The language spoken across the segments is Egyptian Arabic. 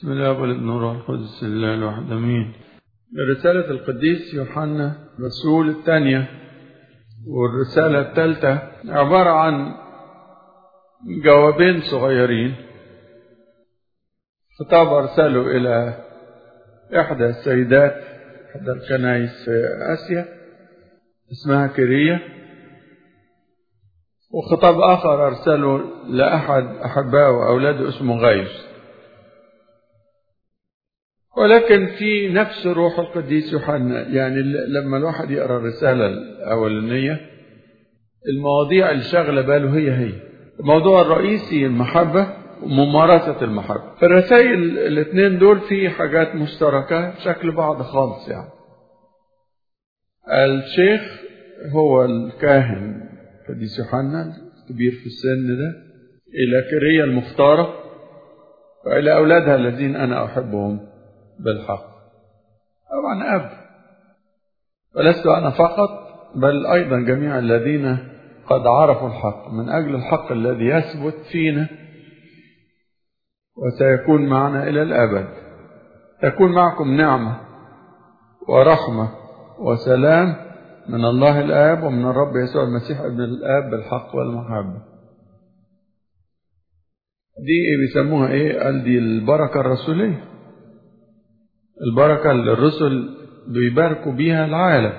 بسم الله والابن والروح القدس الله الواحد امين رسالة القديس يوحنا رسول الثانية والرسالة الثالثة عبارة عن جوابين صغيرين خطاب أرسله إلى إحدى السيدات إحدى الكنائس في آسيا اسمها كيرية وخطاب آخر أرسله لأحد أحبائه وأولاده اسمه غايوس ولكن في نفس روح القديس يوحنا يعني لما الواحد يقرا الرسالة الأولانية المواضيع اللي شاغلة باله هي هي الموضوع الرئيسي المحبة وممارسة المحبة في الرسائل الاثنين دول في حاجات مشتركة شكل بعض خالص يعني الشيخ هو الكاهن القديس يوحنا الكبير في السن ده إلى كرية المختارة وإلى أولادها الذين أنا أحبهم بالحق طبعا أب ولست أنا فقط بل أيضا جميع الذين قد عرفوا الحق من أجل الحق الذي يثبت فينا وسيكون معنا إلى الأبد تكون معكم نعمة ورحمة وسلام من الله الآب ومن الرب يسوع المسيح ابن الآب بالحق والمحبة دي بيسموها ايه قال دي البركة الرسولية البركة اللي الرسل بيباركوا بيها العالم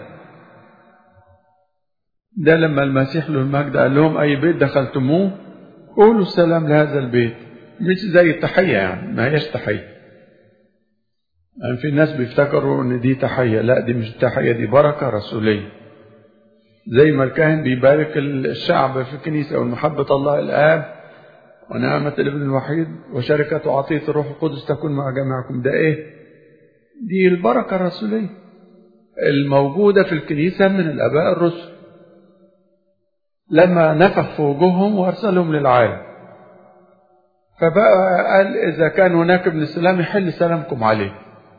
ده لما المسيح له المجد قال لهم أي بيت دخلتموه قولوا السلام لهذا البيت مش زي التحية يعني ما هيش تحية يعني في ناس بيفتكروا ان دي تحية لا دي مش تحية دي بركة رسولية زي ما الكاهن بيبارك الشعب في الكنيسة والمحبة الله الآب ونعمة الابن الوحيد وشركة وعطية الروح القدس تكون مع جميعكم ده ايه دي البركة الرسولية الموجودة في الكنيسة من الآباء الرسل لما نفخ في وجوههم وأرسلهم للعالم فبقى قال إذا كان هناك ابن السلام يحل سلامكم عليه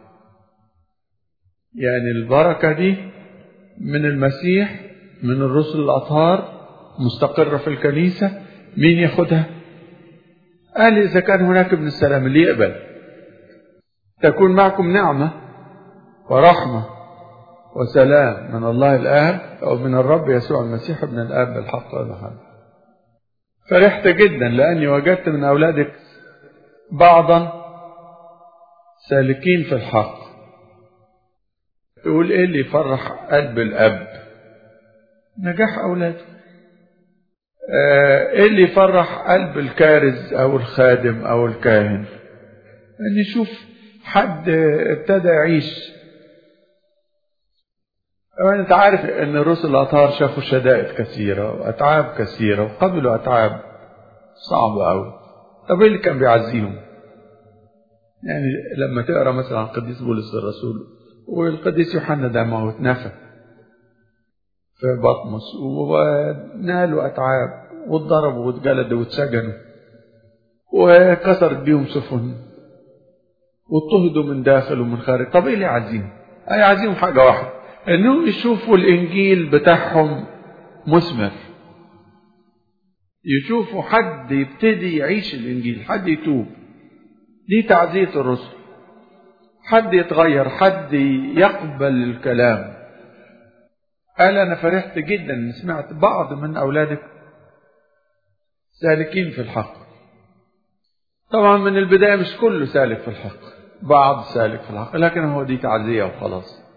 يعني البركة دي من المسيح من الرسل الأطهار مستقرة في الكنيسة مين ياخدها قال إذا كان هناك ابن السلام اللي يقبل تكون معكم نعمة ورحمة وسلام من الله الآب أو من الرب يسوع المسيح ابن الآب بالحق والمحبة فرحت جدا لأني وجدت من أولادك بعضا سالكين في الحق يقول إيه اللي يفرح قلب الأب نجاح أولاده إيه اللي يفرح قلب الكارز أو الخادم أو الكاهن أن يشوف حد ابتدى يعيش أنت عارف أن الرسل الأطهار شافوا شدائد كثيرة وأتعاب كثيرة وقبلوا أتعاب صعبة أوي طب إيه اللي كان بيعزيهم؟ يعني لما تقرأ مثلا عن قديس بولس الرسول والقديس يوحنا ده ما هو اتنفى في بطمس ونالوا أتعاب واتضربوا واتجلدوا واتسجنوا وكسرت بيهم سفن واضطهدوا من داخل ومن خارج طب ايه اللي يعزيهم؟ هيعزيهم حاجة واحدة انهم يشوفوا الانجيل بتاعهم مثمر يشوفوا حد يبتدي يعيش الانجيل حد يتوب دي تعزية الرسل حد يتغير حد يقبل الكلام قال انا فرحت جدا ان سمعت بعض من اولادك سالكين في الحق طبعا من البداية مش كله سالك في الحق بعض سالك في الحق لكن هو دي تعزية وخلاص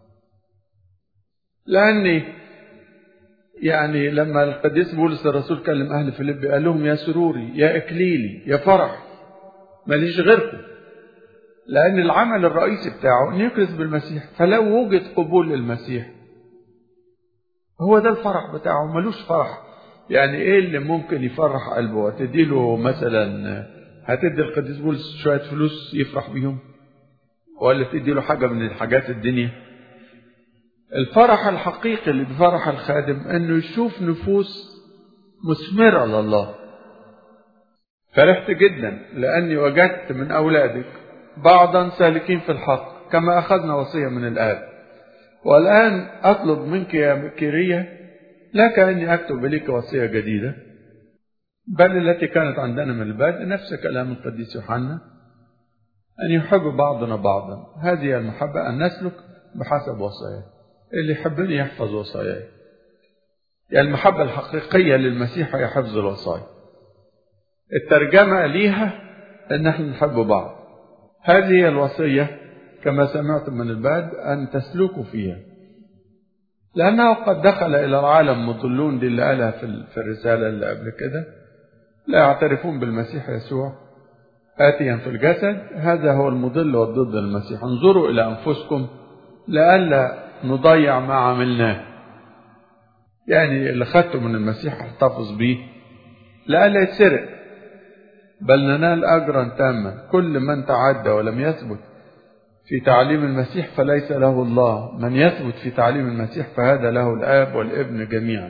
لأني يعني لما القديس بولس الرسول كلم أهل فيليب قال لهم يا سروري يا إكليلي يا فرح ماليش غيركم لأن العمل الرئيسي بتاعه أن يكرز بالمسيح فلو وجد قبول للمسيح هو ده الفرح بتاعه ملوش فرح يعني ايه اللي ممكن يفرح قلبه هتديله مثلا هتدي القديس بولس شوية فلوس يفرح بيهم ولا تديله حاجة من الحاجات الدنيا الفرح الحقيقي اللي بفرح الخادم انه يشوف نفوس مثمرة لله فرحت جدا لاني وجدت من اولادك بعضا سالكين في الحق كما اخذنا وصية من الاب والان اطلب منك يا كيرية لا كأني اكتب اليك وصية جديدة بل التي كانت عندنا من البدء نفس كلام القديس يوحنا أن يحب بعضنا بعضا هذه المحبة أن نسلك بحسب وصاياه اللي يحبني يحفظ وصاياي يعني المحبة الحقيقية للمسيح هي حفظ الوصايا الترجمة ليها أن احنا نحب بعض هذه هي الوصية كما سمعتم من البعد أن تسلكوا فيها لأنه قد دخل إلى العالم مضلون دي اللي قالها في الرسالة اللي قبل كده لا يعترفون بالمسيح يسوع آتيا في الجسد هذا هو المضل والضد المسيح انظروا إلى أنفسكم لئلا نضيع ما عملناه يعني اللي خدته من المسيح احتفظ به لئلا يتسرق بل ننال أجرا تاما كل من تعدى ولم يثبت في تعليم المسيح فليس له الله من يثبت في تعليم المسيح فهذا له الآب والابن جميعا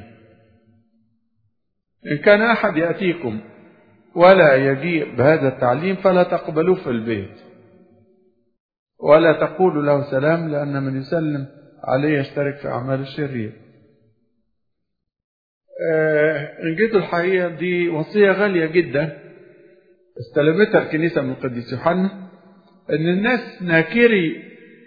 إن كان أحد يأتيكم ولا يجيء بهذا التعليم فلا تقبلوه في البيت ولا تقولوا له سلام لأن من يسلم عليه يشترك في أعمال الشرير إن جيتوا الحقيقة دي وصية غالية جدا استلمتها الكنيسة من القديس يوحنا ان الناس ناكري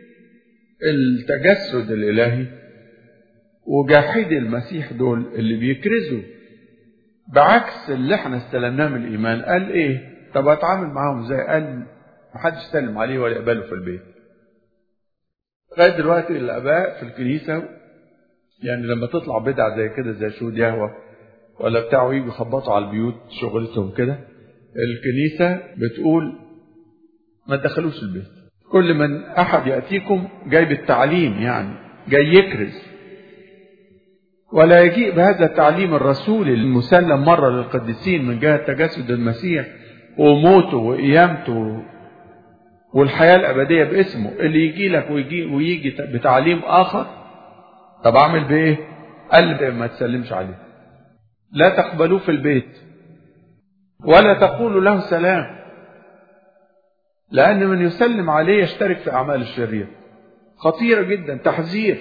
التجسد الالهي وجاحدي المسيح دول اللي بيكرزوا بعكس اللي احنا استلمناه من الايمان قال ايه طب اتعامل معاهم ازاي قال محدش يسلم عليه ولا يقبله في البيت لغايه دلوقتي الاباء في الكنيسه يعني لما تطلع بدع زي كده زي شهود يهوى ولا بتاعوا يجوا يخبطوا على البيوت شغلتهم كده الكنيسه بتقول ما تدخلوش البيت كل من احد ياتيكم جاي بالتعليم يعني جاي يكرز ولا يجيء بهذا التعليم الرسولي المسلم مره للقديسين من جهه تجسد المسيح وموته وقيامته والحياه الابديه باسمه اللي يجي لك ويجي ويجي بتعليم اخر طب اعمل بايه؟ قال ما تسلمش عليه لا تقبلوه في البيت ولا تقولوا له سلام لأن من يسلم عليه يشترك في أعمال الشرير خطيرة جدا تحذير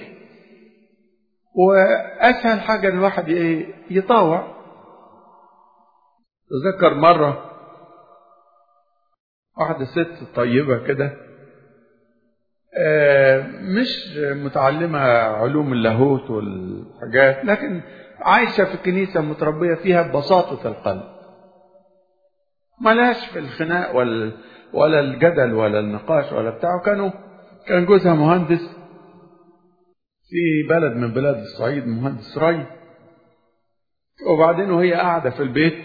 وأسهل حاجة الواحد يطاوع تذكر مرة واحدة ست طيبة كده مش متعلمة علوم اللاهوت والحاجات لكن عايشة في الكنيسة متربية فيها ببساطة القلب ملاش في الخناق وال ولا الجدل ولا النقاش ولا بتاعه كانوا كان جوزها مهندس في بلد من بلاد الصعيد مهندس ري وبعدين وهي قاعدة في البيت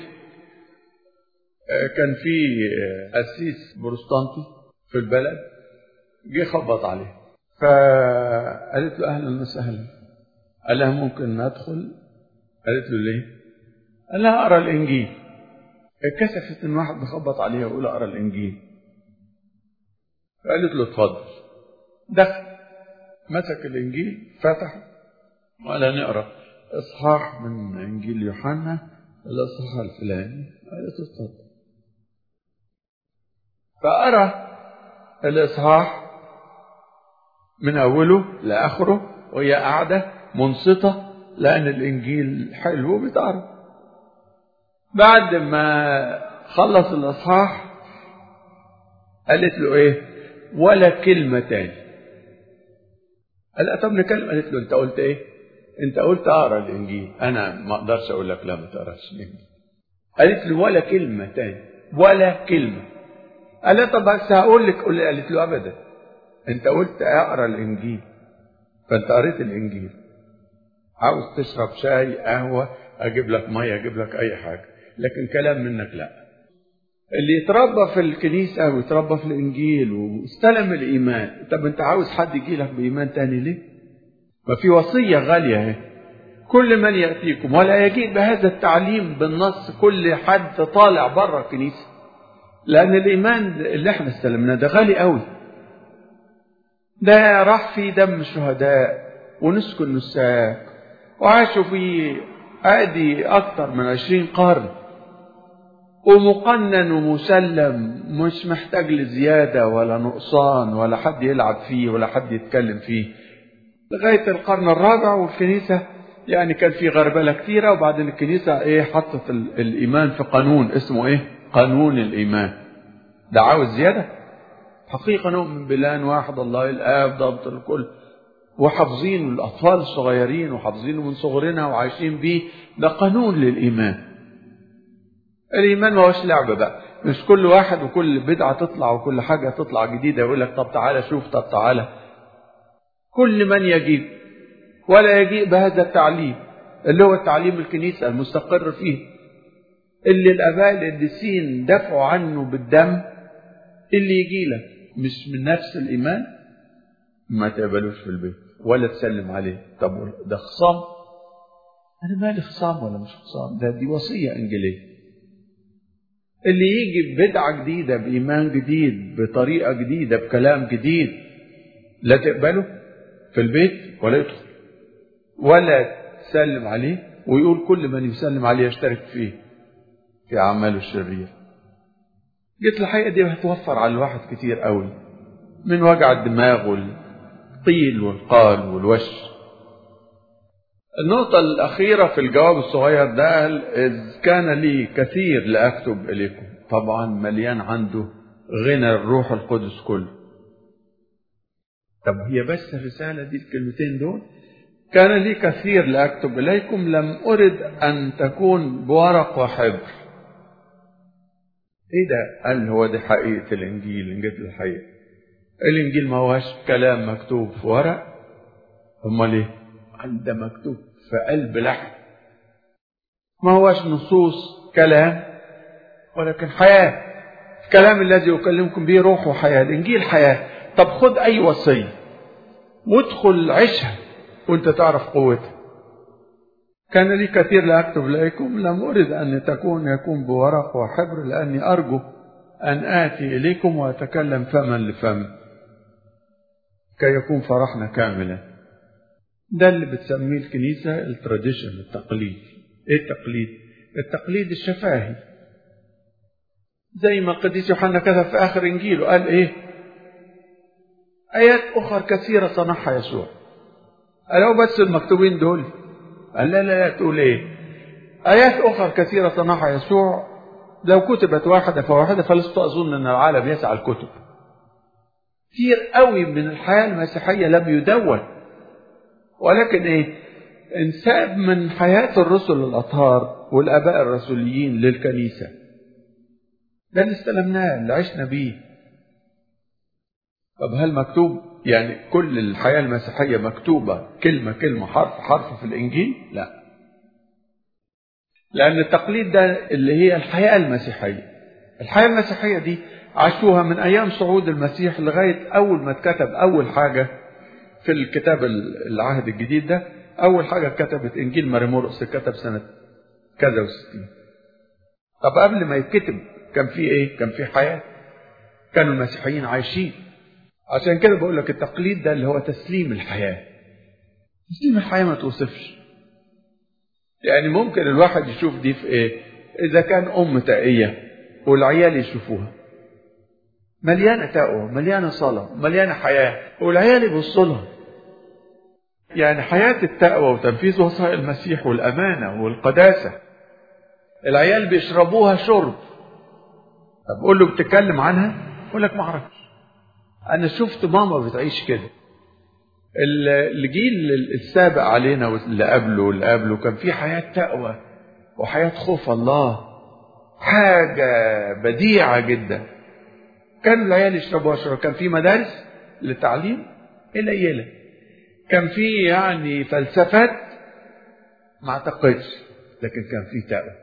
كان في قسيس بروستانتي في البلد جه خبط عليه فقالت له أهلا وسهلا قال لها ممكن ندخل قالت له ليه قال لها أقرأ الإنجيل اتكسفت ان واحد بيخبط عليها ويقول اقرا الانجيل فقالت له اتفضل دخل مسك الانجيل فتح وقال نقرا اصحاح من انجيل يوحنا الاصحاح الفلاني قالت له اتفضل فقرا الاصحاح من اوله لاخره وهي قاعده منصته لان الانجيل حلو بتعرف بعد ما خلص الاصحاح قالت له ايه ولا كلمه تاني قال طب نتكلم قالت له انت قلت ايه انت قلت اقرا الانجيل انا ما اقدرش اقول لك لا ما تقراش الانجيل قالت له ولا كلمه تاني ولا كلمه قال لها طب بس هقول لك قالت له ابدا انت قلت اقرا الانجيل فانت قريت الانجيل عاوز تشرب شاي قهوه اجيب لك ميه اجيب لك اي حاجه لكن كلام منك لا اللي يتربى في الكنيسة ويتربى في الإنجيل واستلم الإيمان طب أنت عاوز حد يجي لك بإيمان تاني ليه ما في وصية غالية اهي كل من يأتيكم ولا يجيء بهذا التعليم بالنص كل حد طالع بره الكنيسة لأن الإيمان اللي احنا استلمناه ده غالي قوي ده راح فيه دم الشهداء ونسكن النساك وعاشوا فيه أدي أكثر من عشرين قرن ومقنن ومسلم مش محتاج لزيادة ولا نقصان ولا حد يلعب فيه ولا حد يتكلم فيه لغاية القرن الرابع والكنيسة يعني كان في غربلة كتيرة وبعدين الكنيسة ايه حطت الإيمان في قانون اسمه ايه قانون الإيمان ده عاوز زيادة حقيقة نؤمن بلان واحد الله الآب ضابط الكل وحافظينه الأطفال الصغيرين وحافظينه من صغرنا وعايشين بيه ده قانون للإيمان الإيمان ما هوش لعبة بقى مش كل واحد وكل بدعة تطلع وكل حاجة تطلع جديدة يقول لك طب تعالى شوف طب تعالى كل من يجيب ولا يجيء بهذا التعليم اللي هو التعليم الكنيسة المستقر فيه اللي الآباء القديسين دفعوا عنه بالدم اللي يجي لك مش من نفس الإيمان ما تقبلوش في البيت ولا تسلم عليه طب ده خصام أنا مالي خصام ولا مش خصام ده دي وصية إنجيلية اللي يجي ببدعة جديدة بإيمان جديد بطريقة جديدة بكلام جديد لا تقبله في البيت ولا يدخل ولا تسلم عليه ويقول كل من يسلم عليه يشترك فيه في أعماله الشريرة جيت الحقيقة دي هتوفر على الواحد كتير قوي من وجع الدماغ والقيل والقال والوش النقطة الأخيرة في الجواب الصغير ده قال إذ كان لي كثير لأكتب إليكم طبعا مليان عنده غنى الروح القدس كله طب هي بس الرسالة دي الكلمتين دول كان لي كثير لأكتب إليكم لم أرد أن تكون بورق وحبر إيه ده؟ قال هو دي حقيقة الإنجيل إنجيل الحقيقة الإنجيل ما هوش كلام مكتوب في ورق أمال إيه؟ قال ده مكتوب في قلب لحم ما هوش نصوص كلام ولكن حياة الكلام الذي أكلمكم به روح وحياة الإنجيل حياة طب خد أي وصية وادخل عيشها وانت تعرف قوتها كان لي كثير لأكتب إليكم لم أرد أن تكون يكون بورق وحبر لأني أرجو أن آتي إليكم وأتكلم فما لفم كي يكون فرحنا كاملا ده اللي بتسميه الكنيسة التراديشن التقليد ايه التقليد التقليد الشفاهي زي ما القديس يوحنا كتب في آخر إنجيله قال إيه آيات أخرى كثيرة صنعها يسوع قالوا بس المكتوبين دول قال لا لا لا تقول إيه آيات أخرى كثيرة صنعها يسوع لو كتبت واحدة فواحدة فلست أظن أن العالم يسعى الكتب كتير قوي من الحياة المسيحية لم يدون ولكن إيه انساب من حياة الرسل الأطهار والآباء الرسوليين للكنيسة ده اللي استلمناه اللي عشنا بيه طب هل مكتوب يعني كل الحياة المسيحية مكتوبة كلمة كلمة حرف حرف في الإنجيل لا لأن التقليد ده اللي هي الحياة المسيحية الحياة المسيحية دي عاشوها من أيام صعود المسيح لغاية أول ما اتكتب أول حاجة في الكتاب العهد الجديد ده أول حاجة كتبت إنجيل ماريمورقس كتب سنة كذا وستين طب قبل ما يتكتب كان في إيه؟ كان في حياة كانوا المسيحيين عايشين عشان كده بقول لك التقليد ده اللي هو تسليم الحياة تسليم الحياة ما توصفش يعني ممكن الواحد يشوف دي في ايه اذا كان ام تقية والعيال يشوفوها مليانة تقوى مليانة صلاة مليانة حياة والعيال يبصوا لها يعني حياة التقوى وتنفيذ وصايا المسيح والأمانة والقداسة العيال بيشربوها شرب طب قول له بتتكلم عنها يقول لك ما اعرفش انا شفت ماما بتعيش كده الجيل السابق علينا واللي قبله واللي قبله كان في حياة تقوى وحياة خوف الله حاجة بديعة جدا كان العيال يشربوا أشرب كان في مدارس للتعليم قليلة كان في يعني فلسفات ما اعتقدش لكن كان في تقوى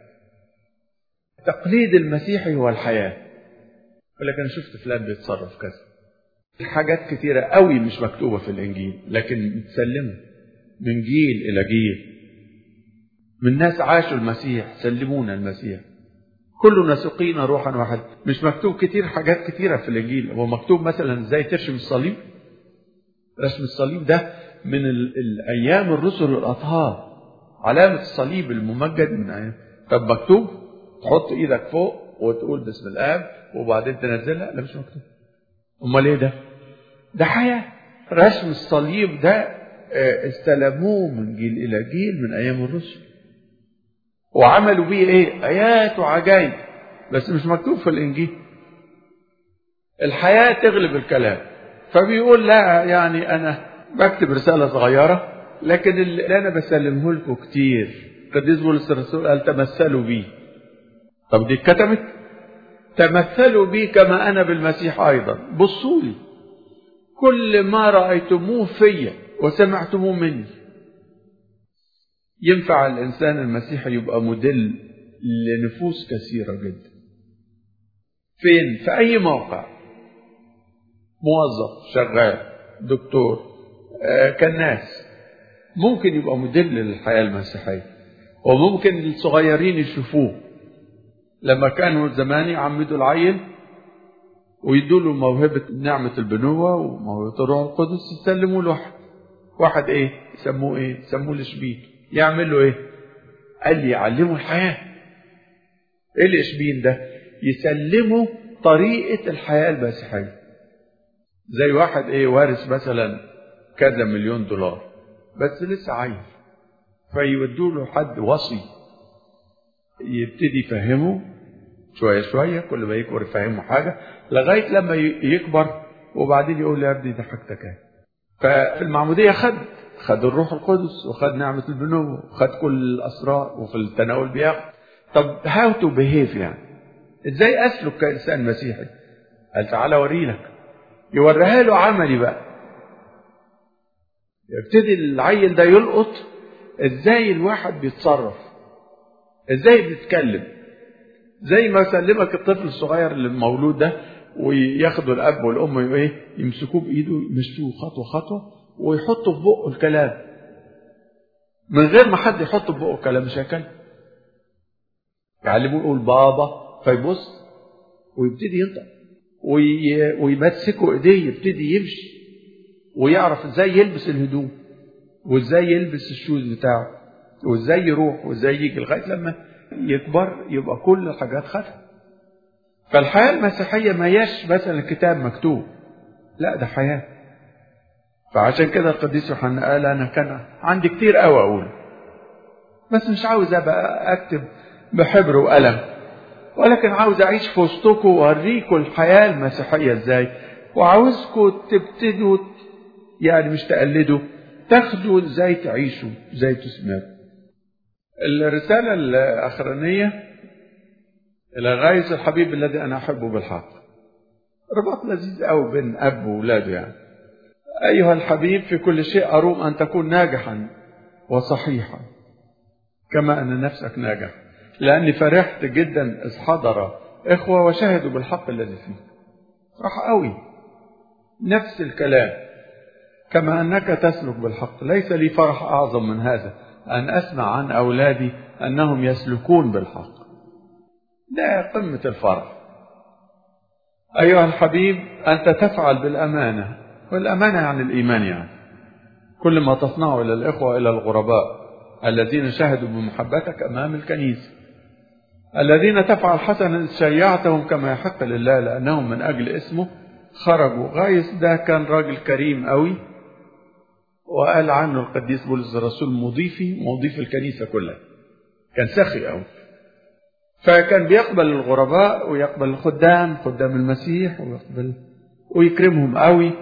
تقليد المسيحي هو الحياة يقول لك أنا شفت فلان بيتصرف كذا حاجات كتيرة قوي مش مكتوبة في الإنجيل لكن متسلمة من جيل إلى جيل من ناس عاشوا المسيح سلمونا المسيح كلنا سقينا روحا واحد مش مكتوب كتير حاجات كتيرة في الإنجيل هو مكتوب مثلا ازاي ترسم الصليب رسم الصليب ده من الأيام الرسل الأطهار علامة الصليب الممجد من أيام طب مكتوب تحط إيدك فوق وتقول بسم الآب وبعدين تنزلها لا مش مكتوب أمال إيه ده؟ ده حياة رسم الصليب ده استلموه من جيل إلى جيل من أيام الرسل وعملوا بيه إيه؟ آيات وعجائب بس مش مكتوب في الإنجيل الحياة تغلب الكلام فبيقول لا يعني أنا بكتب رسالة صغيرة لكن اللي أنا بسلمه لكم كتير قديس بولس الرسول قال تمثلوا بي طب دي اتكتبت تمثلوا بي كما أنا بالمسيح أيضا بصوا لي كل ما رأيتموه فيا وسمعتموه مني ينفع الإنسان المسيحي يبقى موديل لنفوس كثيرة جدا فين في أي موقع موظف شغال دكتور آه كناس ممكن يبقى موديل للحياة المسيحية وممكن الصغيرين يشوفوه لما كانوا زمان يعمدوا العيل ويدوا له موهبة نعمة البنوة وموهبة الروح القدس يسلموا له واحد واحد ايه يسموه ايه يسموه الاشبين يعمل له ايه قال لي يعلمه الحياة ايه الاشبين ده يسلمه طريقة الحياة المسيحية زي واحد ايه وارث مثلا كذا مليون دولار بس لسه عايز فيودوا له حد وصي يبتدي يفهمه شوية شوية كل ما يكبر يفهمه حاجة لغاية لما يكبر وبعدين يقول له يا ابني ده حاجتك اهي ففي المعمودية خد خد الروح القدس وخد نعمة البنوة وخد كل الأسرار وفي التناول بياخد طب هاو تو بيهيف يعني ازاي اسلك كإنسان مسيحي قال تعالى اوري لك يوريها له عملي بقى يبتدي العيل ده يلقط ازاي الواحد بيتصرف ازاي بيتكلم زي ما سلمك الطفل الصغير اللي مولود ده وياخدوا الاب والام ايه يمسكوه بايده يمشوه خطوه خطوه ويحطوا في بقه الكلام من غير ما حد يحط في بقه الكلام مش هيكلم يعلموه يقول بابا فيبص ويبتدي ينطق وي... ويمسكوا ايديه يبتدي يمشي ويعرف ازاي يلبس الهدوم وازاي يلبس الشوز بتاعه وازاي يروح وازاي يجي لغايه لما يكبر يبقى كل الحاجات خدها فالحياه المسيحيه ما هياش مثلا كتاب مكتوب لا ده حياه فعشان كده القديس يوحنا قال انا كان عندي كتير قوي اقول بس مش عاوز ابقى اكتب بحبر وقلم ولكن عاوز اعيش في وسطكم واوريكم الحياه المسيحيه ازاي وعاوزكم تبتدوا يعني مش تقلدوا تاخدوا ازاي تعيشوا ازاي تسمعوا الرسالة الأخرانية إلى غاية الحبيب الذي أنا أحبه بالحق رباط لذيذ أوي بين أب وولاده يعني أيها الحبيب في كل شيء أروم أن تكون ناجحا وصحيحا كما أن نفسك ناجح لأني فرحت جدا إذ حضر إخوة وشهدوا بالحق الذي فيك راح قوي نفس الكلام كما أنك تسلك بالحق ليس لي فرح أعظم من هذا أن أسمع عن أولادي أنهم يسلكون بالحق ده قمة الفرح أيها الحبيب أنت تفعل بالأمانة والأمانة عن الإيمان يعني كل ما تصنعه إلى الإخوة إلى الغرباء الذين شهدوا بمحبتك أمام الكنيسة الذين تفعل حسنا شيعتهم كما يحق لله لأنهم من أجل اسمه خرجوا غايس ده كان راجل كريم قوي وقال عنه القديس بولس الرسول مضيفي مضيف الكنيسة كلها كان سخي قوي فكان بيقبل الغرباء ويقبل الخدام خدام المسيح ويقبل ويكرمهم قوي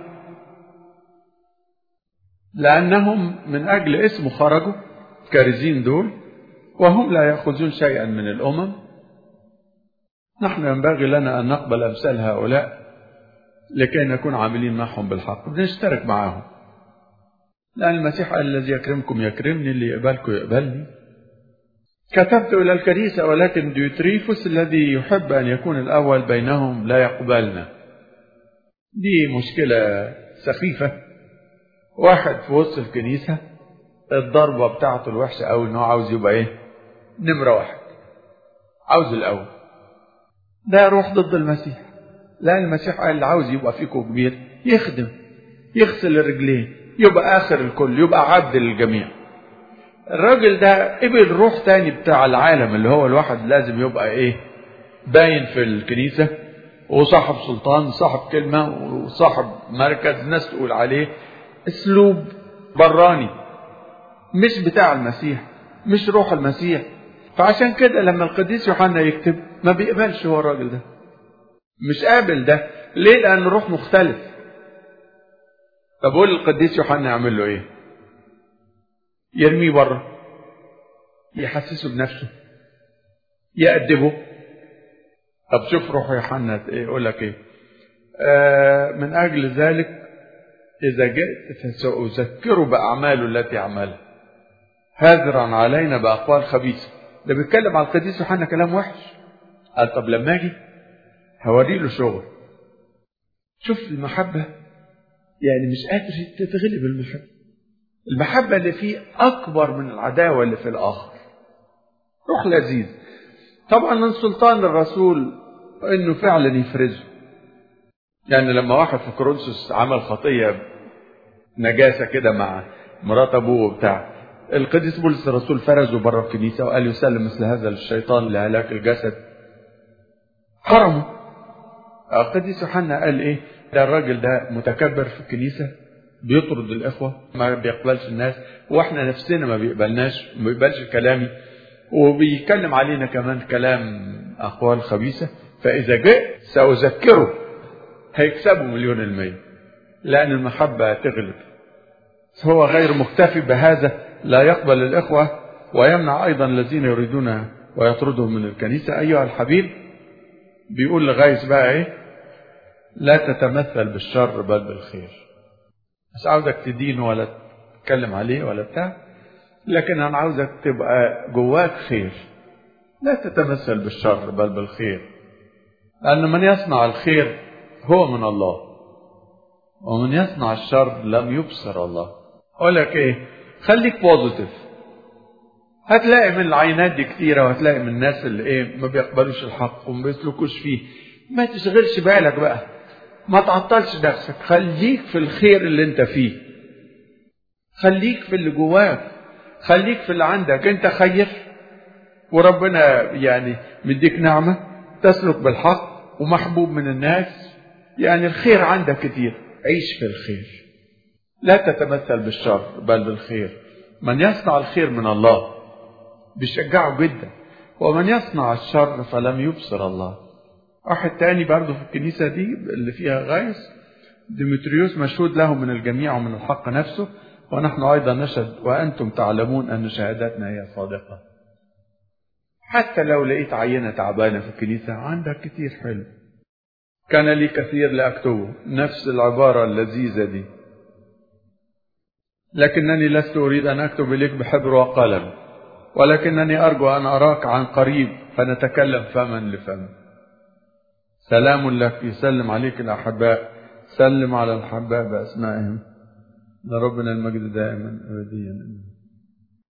لأنهم من أجل اسمه خرجوا كارزين دول وهم لا يأخذون شيئا من الأمم نحن ينبغي لنا أن نقبل أمثال هؤلاء لكي نكون عاملين معهم بالحق بنشترك معهم لأن المسيح قال الذي يكرمكم يكرمني اللي يقبلكم يقبلني كتبت إلى الكنيسة ولكن ديوتريفوس الذي يحب أن يكون الأول بينهم لا يقبلنا دي مشكلة سخيفة واحد في وسط الكنيسة الضربة بتاعته الوحشة أوي إن هو عاوز يبقى إيه نمرة واحد عاوز الأول ده يروح ضد المسيح لأن المسيح قال اللي عاوز يبقى فيكم كبير يخدم يغسل الرجلين يبقى آخر الكل يبقى عبد للجميع الراجل ده قبل روح تاني بتاع العالم اللي هو الواحد لازم يبقى ايه باين في الكنيسة وصاحب سلطان صاحب كلمة وصاحب مركز ناس تقول عليه اسلوب براني مش بتاع المسيح مش روح المسيح فعشان كده لما القديس يوحنا يكتب ما بيقبلش هو الراجل ده مش قابل ده ليه لأن الروح مختلف طب قول القديس يوحنا يعمل له ايه يرميه بره يحسسه بنفسه يأدبه طب شوف روح يوحنا يقول لك ايه آه من أجل ذلك إذا جئت فسأذكره بأعماله التي عملها هاذرا علينا بأقوال خبيثة ده بيتكلم على القديس يوحنا كلام وحش قال طب لما أجي هوري له شغل شوف المحبة يعني مش قادر تتغلب المحبة المحبة اللي فيه أكبر من العداوة اللي في الآخر روح لذيذ طبعا من سلطان الرسول انه فعلا يفرزه يعني لما واحد في كورنثوس عمل خطيه نجاسه كده مع مرات ابوه وبتاع القديس بولس الرسول فرزه بره الكنيسه وقال يسلم مثل هذا للشيطان لهلاك الجسد حرمه القديس يوحنا قال ايه ده الراجل ده متكبر في الكنيسه بيطرد الاخوه ما بيقبلش الناس واحنا نفسنا ما بيقبلناش ما بيقبلش كلامي وبيتكلم علينا كمان كلام أقوال خبيثة فإذا جئت سأذكره هيكسبوا مليون المية لأن المحبة تغلب هو غير مكتفي بهذا لا يقبل الإخوة ويمنع أيضا الذين يريدون ويطردهم من الكنيسة أيها الحبيب بيقول لغايز بقى إيه لا تتمثل بالشر بل بالخير مش عاوزك تدين ولا تتكلم عليه ولا بتاع لكن أنا عاوزك تبقى جواك خير لا تتمثل بالشر بل بالخير لأن من يصنع الخير هو من الله ومن يصنع الشر لم يبصر الله أقول لك إيه خليك بوزيتيف هتلاقي من العينات دي كتيرة وهتلاقي من الناس اللي إيه ما بيقبلوش الحق وما بيسلكوش فيه ما تشغلش بالك بقى ما تعطلش نفسك خليك في الخير اللي انت فيه خليك في اللي جواك خليك في اللي عندك انت خير وربنا يعني مديك نعمة تسلك بالحق ومحبوب من الناس يعني الخير عندك كتير عيش في الخير لا تتمثل بالشر بل بالخير من يصنع الخير من الله بيشجعه جدا ومن يصنع الشر فلم يبصر الله واحد تاني برضه في الكنيسة دي اللي فيها غايس ديمتريوس مشهود له من الجميع ومن الحق نفسه ونحن أيضا نشهد وأنتم تعلمون أن شهادتنا هي صادقة حتى لو لقيت عينة تعبانة في الكنيسة عندك كتير حلو كان لي كثير لأكتبه نفس العبارة اللذيذة دي لكنني لست أريد أن أكتب إليك بحبر وقلم ولكنني أرجو أن أراك عن قريب فنتكلم فما لفم سلام لك يسلم عليك الأحباء سلم على الأحباء بأسمائهم لربنا المجد دائما أبديا